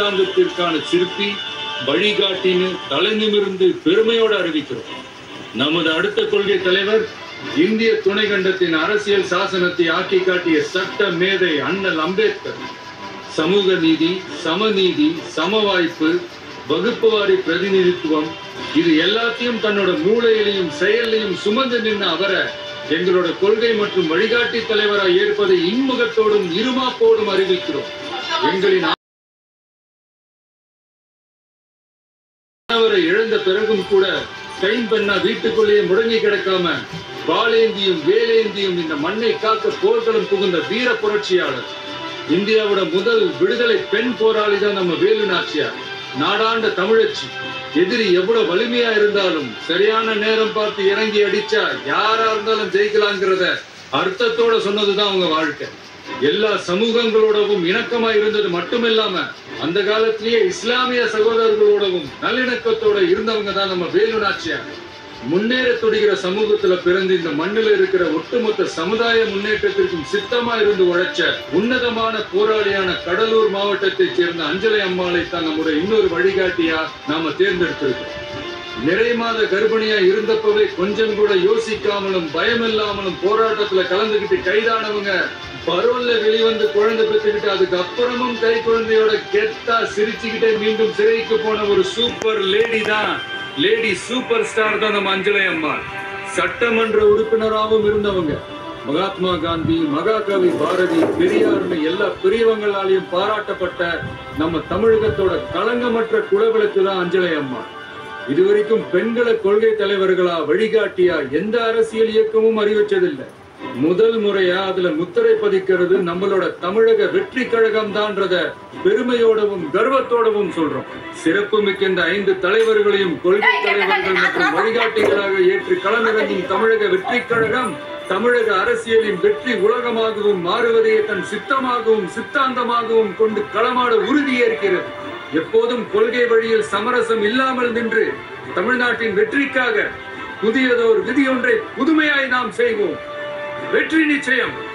சித்தாந்தத்திற்கான சிற்பி வழிகாட்டின்னு தலை நிமிர்ந்து பெருமையோடு அறிவிக்கிறோம் நமது அடுத்த கொள்கை தலைவர் இந்திய துணைக்கண்டத்தின் அரசியல் சாசனத்தை ஆக்கி காட்டிய சட்ட மேதை அண்ணல் அம்பேத்கர் சமூக நீதி சமநீதி சமவாய்ப்பு வகுப்புவாரி பிரதிநிதித்துவம் இது எல்லாத்தையும் தன்னோட மூளையிலையும் செயலையும் சுமந்து நின்ன அவரை எங்களோட கொள்கை மற்றும் வழிகாட்டி தலைவராய் ஏற்பதை இன்முகத்தோடும் இருமாப்போடும் அறிவிக்கிறோம் எங்களின் கணவரை இழந்த பிறகும் கூட கைம்பெண்ணா வீட்டுக்குள்ளேயே முடங்கி கிடக்காம வாளேந்தியும் வேலேந்தியும் இந்த மண்ணை காக்க போர்களும் புகுந்த வீர புரட்சியாளர் இந்தியாவோட முதல் விடுதலை பெண் போராளி தான் நம்ம வேலு நாச்சியார் நாடாண்ட தமிழச்சி எதிரி எவ்வளவு வலிமையா இருந்தாலும் சரியான நேரம் பார்த்து இறங்கி அடிச்சா யாரா இருந்தாலும் ஜெயிக்கலாங்கிறத அர்த்தத்தோட சொன்னதுதான் அவங்க வாழ்க்கை எல்லா சமூகங்களோடவும் இணக்கமா இருந்தது மட்டுமில்லாம அந்த காலத்திலேயே இஸ்லாமிய சகோதரர்களோடவும் நல்லிணக்கத்தோட இருந்தவங்க தான் நம்ம வேலு நாச்சியார் முன்னேற துடிக்கிற சமூகத்துல பிறந்து இந்த மண்ணில் இருக்கிற ஒட்டுமொத்த சமுதாய முன்னேற்றத்திற்கும் சித்தமா இருந்து உழைச்ச உன்னதமான போராளியான கடலூர் மாவட்டத்தைச் சேர்ந்த அஞ்சலை அம்மாளை தான் நம்முடைய இன்னொரு வழிகாட்டியா நாம தேர்ந்தெடுத்திருக்கோம் நிறை மாத கர்ப்பிணியா இருந்தப்பவே கொஞ்சம் கூட யோசிக்காமலும் பயமில்லாமலும் போராட்டத்துல கலந்துகிட்டு கைதானவங்க பரோல்ல வெளிவந்து குழந்தை பெற்றுக்கிட்டு அதுக்கப்புறமும் கை குழந்தையோட கெத்தா சிரிச்சுக்கிட்டே மீண்டும் சிறைக்கு போன ஒரு சூப்பர் லேடி தான் லேடி சூப்பர் ஸ்டார் தான் நம்ம அஞ்சலை அம்மா சட்டமன்ற உறுப்பினராகவும் இருந்தவங்க மகாத்மா காந்தி மகாகவி பாரதி பெரியார்னு எல்லா பெரியவங்களாலையும் பாராட்டப்பட்ட நம்ம தமிழகத்தோட களங்கமற்ற குலவிளக்கு தான் அஞ்சலை அம்மா இதுவரைக்கும் பெண்களை கொள்கை தலைவர்களா வழிகாட்டியா எந்த அரசியல் இயக்கமும் அறிவிச்சதில்லை முதல் முறையா அதுல முத்திரை பதிக்கிறது நம்மளோட தமிழக வெற்றி கழகம் தான்றத பெருமையோடவும் கர்வத்தோடவும் சொல்றோம் சிறப்பு மிக்க இந்த ஐந்து தலைவர்களையும் கொள்கை தலைவர்கள் மற்றும் வழிகாட்டிகளாக ஏற்று களமிறங்கும் தமிழக வெற்றி கழகம் தமிழக அரசியலின் வெற்றி உலகமாகவும் மாறுவதையே தன் சித்தமாகவும் சித்தாந்தமாகவும் கொண்டு களமாட உறுதியேற்கிறது எப்போதும் கொள்கை வழியில் சமரசம் இல்லாமல் நின்று தமிழ்நாட்டின் வெற்றிக்காக புதியதோர் விதியொன்றை புதுமையாய் நாம் செய்வோம் வெற்றி நிச்சயம்